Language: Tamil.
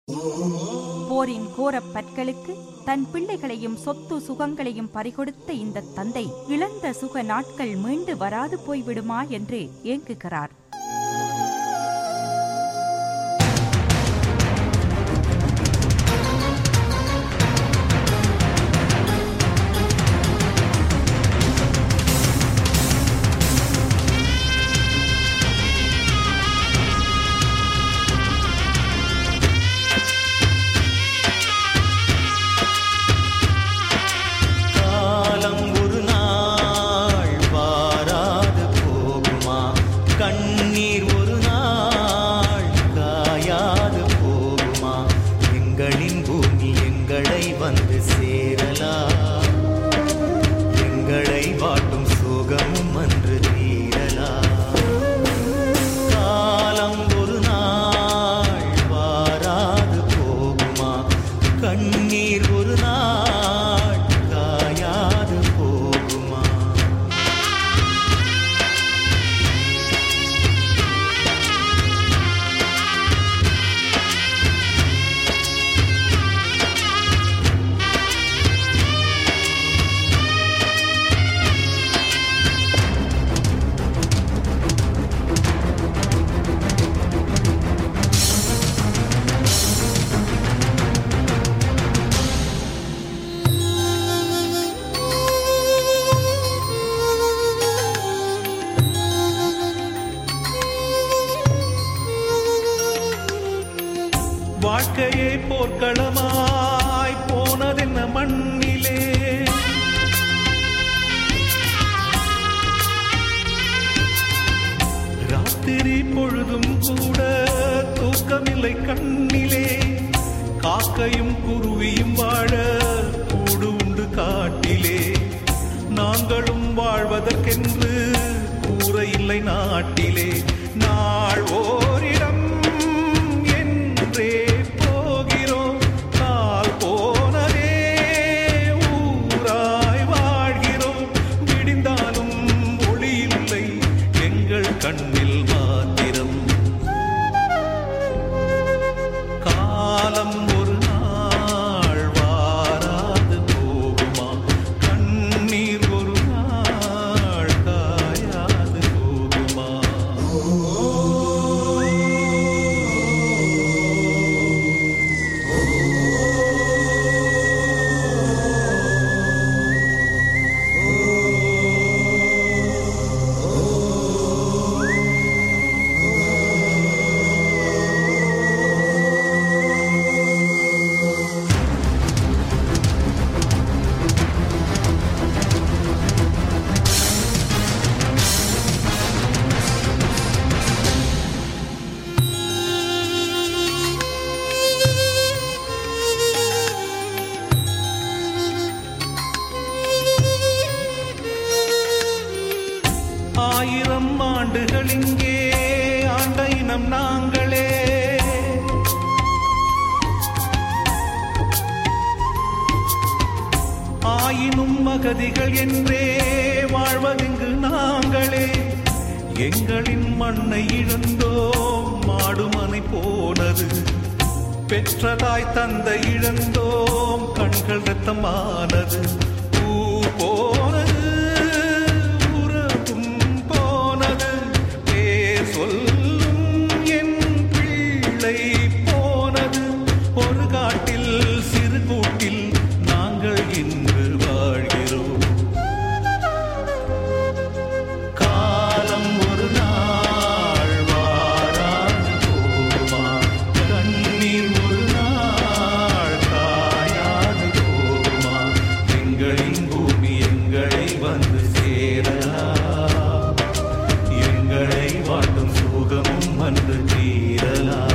போரின் கோரப் பற்களுக்கு தன் பிள்ளைகளையும் சொத்து சுகங்களையும் பறிகொடுத்த இந்த தந்தை இழந்த சுக நாட்கள் மீண்டு வராது போய்விடுமா என்று ஏங்குகிறார் காலம் ஒரு நாள் வாராது போகுமா கண்ணீர் ஒரு நாள் காயாது போகுமா எங்களின் பூமி எங்களை வந்து சேரலாம் எங்களை வாட்டும் சுகமும் அன்று தீரலாம் காலம் ஒரு நாள் வாராது போகுமா கண்ணீர் ஒரு நாள் காயாது போகுமா வாழ்க்கையே போர்க்களமாய் போனதென்ன மண்ணிலே ராத்திரி பொழுதும் கூட தூக்கமில்லை கண்ணிலே காக்கையும் குருவியும் வாழ கூடு உண்டு காட்டிலே நாங்களும் வாழ்வதற்கென்று கூற இல்லை நாட்டிலே நாள் ஓரிடம் என்றே போகிறோம் கால் போனதே ஊராய் வாழ்கிறோம் விடிந்தாலும் ஒளி இல்லை எங்கள் கண்ணில் மாத்திரம் காலம் ஒரு நாள் வாராது போகுமா கண்ணீர் ஒரு நாள் காயாது போகுமா ஆயிரம் ஆண்டுகள் இங்கே ஆண்ட இனம் நாங்களே ஆயினும் மகதிகள் என்றே வாழ்வதெங்கு நாங்களே எங்களின் மண்ணை இழந்தோம் மாடுமனை போனது பெற்றதாய் தந்தை இழந்தோம் கண்கள் ரத்தமானது பூ போனது உறவும் போனது பேர் சொல்லும் என் பிள்ளை போனது ஒரு காட்டில் சிறு கூட்டில் நாங்கள் இன்று வாழ்கிறோம் காலம் ஒரு நாள் வாராது போகுமா கண்ணீர் ஒரு நாள் காயாது போகுமா எங்களின் பூமி எங்களை வந்து சேரலாம் எங்களை வாட்டும் சுகமும் வந்து தீரலாம்